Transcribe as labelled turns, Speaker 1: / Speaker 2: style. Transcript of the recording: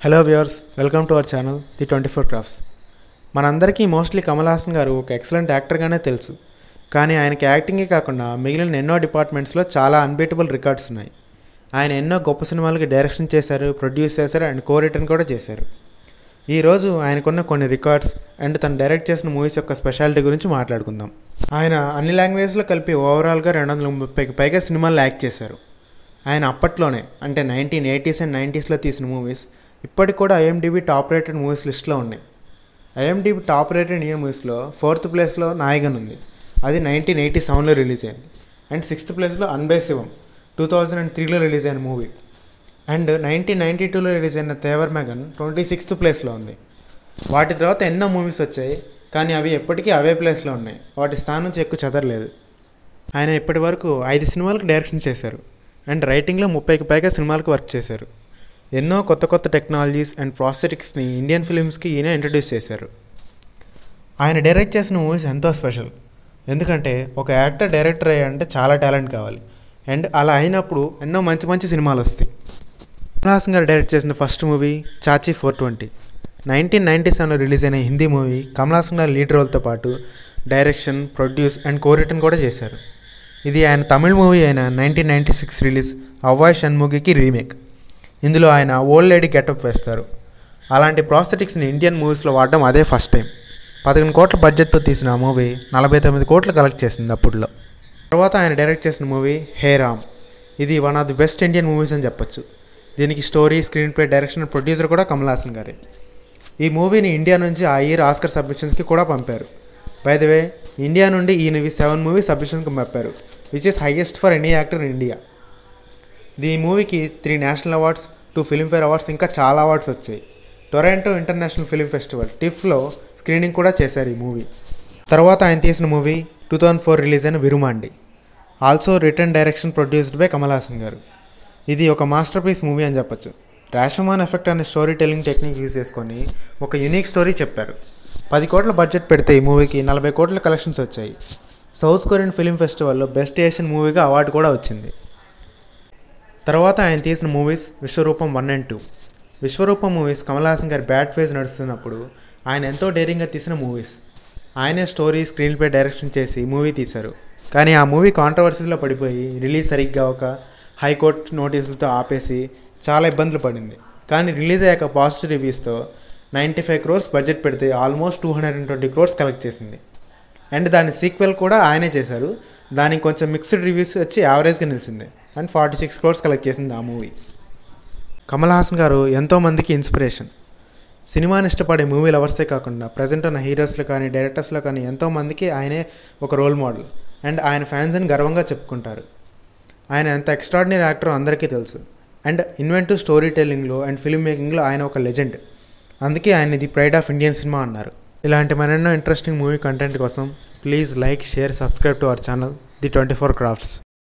Speaker 1: hello viewers welcome to our channel the twenty four crafts మనందరికీ mostly Kamal Haasan garu ఒక excellent యాక్టర్గానే తెలుసు కానీ ఆయనకి యాక్టింగే కాకుండా మిగిలిన ఎన్నో డిపార్ట్మెంట్స్లో చాలా అన్బీటబుల్ రికార్డ్స్ ఉన్నాయి ఆయన ఎన్నో గొప్ప సినిమాలకి డైరెక్షన్ చేశారు ప్రొడ్యూస్ చేశారు అండ్ కో రిటర్న్ కూడా చేశారు ఈరోజు ఆయనకున్న కొన్ని రికార్డ్స్ అండ్ తను డైరెక్ట్ చేసిన మూవీస్ యొక్క స్పెషాలిటీ గురించి మాట్లాడుకుందాం ఆయన అన్ని లాంగ్వేజ్లో కలిపి ఓవరాల్గా రెండు వందల ముప్పైకి పైగా సినిమాల్లో యాక్ట్ చేశారు ఆయన అప్పట్లోనే అంటే నైన్టీన్ ఎయిటీస్ అండ్ నైంటీస్లో తీసిన మూవీస్ ఇప్పటికి కూడా ఐఎండిబి టాప్ రేటెడ్ మూవీస్ లిస్ట్లో ఉన్నాయి ఐఎండిబి టాప్ రేటెడ్ ఇండియన్ మూవీస్లో ఫోర్త్ ప్లేస్లో నాయగన్ ఉంది అది నైన్టీన్ ఎయిటీ సెవెన్లో రిలీజ్ అయింది అండ్ సిక్స్త్ ప్లేస్లో Anbe Sivam two thousand and త్రీలో రిలీజ్ అయిన మూవీ అండ్ నైన్టీన్ నైంటీ టూలో రిలీజ్ అయిన తేవర్ మెగన్ ట్వంటీ సిక్స్త్ ప్లేస్లో ఉంది వాటి తర్వాత ఎన్నో మూవీస్ వచ్చాయి కానీ అవి ఎప్పటికీ అవే ప్లేస్లో ఉన్నాయి వాటి స్థానం నుంచి ఎక్కువ చదరలేదు ఆయన ఇప్పటి వరకు ఐదు సినిమాలకు డైరెక్షన్ చేశారు అండ్ రైటింగ్లో ముప్పైకి పైగా సినిమాలకు వర్క్ చేశారు ఎన్నో కొత్త కొత్త టెక్నాలజీస్ అండ్ ప్రాసెటిక్స్ని ఇండియన్ ఫిలిమ్స్కి ఈయన ఇంట్రడ్యూస్ చేశారు ఆయన డైరెక్ట్ చేసిన మూవీస్ ఎంతో స్పెషల్ ఎందుకంటే ఒక యాక్టర్ డైరెక్టర్ అయ్యాలంటే చాలా టాలెంట్ కావాలి అండ్ అలా అయినప్పుడు ఎన్నో మంచి మంచి సినిమాలు వస్తాయి కమల్ హాసన్ గారు డైరెక్ట్ చేసిన first movie Chachi four twenty nineteen ninety సెవెన్లో రిలీజ్ అయిన హిందీ మూవీ కమల్ హాసన్ గారు లీడ్ రోల్తో పాటు direction produce and co written కూడా చేశారు ఇది ఆయన తమిళ మూవీ అయిన nineteen ninety six release Avvai షణ్ముగికి రీమేక్ ఇందులో ఆయన ఓల్డ్ లేడీ గెటప్ వేస్తారు అలాంటి ప్రాస్థెటిక్స్ని ఇండియన్ మూవీస్లో వాడడం అదే ఫస్ట్ టైం పదకొండు కోట్ల బడ్జెట్తో తీసిన ఆ మూవీ నలభై తొమ్మిది కోట్లు కలెక్ట్ చేసింది అప్పుడులో తర్వాత ఆయన డైరెక్ట్ చేసిన మూవీ హే రామ్ ఇది one of the best Indian movies అని చెప్పొచ్చు దీనికి story screenplay direction producer కూడా కమల్ హాసన్ గారే ఈ మూవీని ఇండియా నుంచి ఆ ఇయర్ ఆస్కర్ సబ్మిషన్స్కి కూడా పంపారు బై ద వే ఇండియా నుండి ఈయన సెవెన్ మూవీ సబ్మిషన్కి పంపారు which is highest for any actor in India ఈ మూవీకి three national awards two Filmfare awards ఇంకా చాలా అవార్డ్స్ వచ్చాయి టొరాంటో ఇంటర్నేషనల్ ఫిల్మ్ ఫెస్టివల్ టిఫ్లో స్క్రీనింగ్ కూడా చేశారు ఈ మూవీ తర్వాత ఆయన తీసిన movie two thousand four release అయిన Virumaandi also written direction produced by Kamal Haasan garu ఇది ఒక మాస్టర్ పీస్ మూవీ అని చెప్పొచ్చు ర్యాషమాన్ ఎఫెక్ట్ అనే స్టోరీ టెల్లింగ్ టెక్నిక్ యూజ్ చేసుకొని ఒక యూనిక్ స్టోరీ చెప్పారు పది కోట్ల బడ్జెట్ పెడితే ఈ మూవీకి నలభై కోట్ల కలెక్షన్స్ వచ్చాయి సౌత్ కొరియన్ ఫిల్మ్ ఫెస్టివల్లో బెస్ట్ ఏషియన్ మూవీగా అవార్డు కూడా వచ్చింది తర్వాత ఆయన తీసిన movies Vishwaroopam one and two Vishwaroopam movies Kamal Haasan గారి బ్యాడ్ ఫేజ్ నడుస్తున్నప్పుడు ఆయన ఎంతో డేరింగ్గా తీసిన మూవీస్ ఆయనే స్టోరీ స్క్రీన్ ప్లే డైరెక్షన్ చేసి మూవీ తీశారు కానీ ఆ మూవీ కాంట్రవర్సీలో పడిపోయి రిలీజ్ సరిగ్గా ఒక హైకోర్టు నోటీసులతో ఆపేసి చాలా ఇబ్బందులు పడింది కానీ రిలీజ్ అయ్యాక పాజిటివ్ రివ్యూస్తో నైంటీ ఫైవ్ క్రోర్స్ బడ్జెట్ పెడితే almost two hundred and twenty crores collect చేసింది అండ్ దాని సీక్వెల్ కూడా ఆయనే చేశారు దానికి కొంచెం మిక్స్డ్ రివ్యూస్ వచ్చి యావరేజ్గా నిలిచింది and forty six crores collect చేసింది ఆ మూవీ కమల్ హాసన్ గారు ఎంతోమందికి ఇన్స్పిరేషన్ సినిమాని ఇష్టపడే మూవీ లవర్సే కాకుండా ప్రజెంట్ ఉన్న హీరోస్లో కానీ డైరెక్టర్స్లో కానీ ఎంతోమందికి ఆయనే ఒక రోల్ మోడల్ అండ్ ఆయన ఫ్యాన్స్ అని గర్వంగా చెప్పుకుంటారు ఆయన ఎంత ఎక్స్ట్రాడినరీ యాక్టర్ అందరికీ తెలుసు అండ్ ఇన్వెంటివ్ స్టోరీ టెల్లింగ్లో అండ్ ఫిల్మ్ మేకింగ్లో ఆయన ఒక లెజెండ్ అందుకే ఆయన ఇది ప్రైడ్ ఆఫ్ ఇండియన్ సినిమా అన్నారు ఇలాంటి మరెన్నో ఇంట్రెస్టింగ్ మూవీ కంటెంట్ కోసం please like share subscribe to our channel the twenty four crafts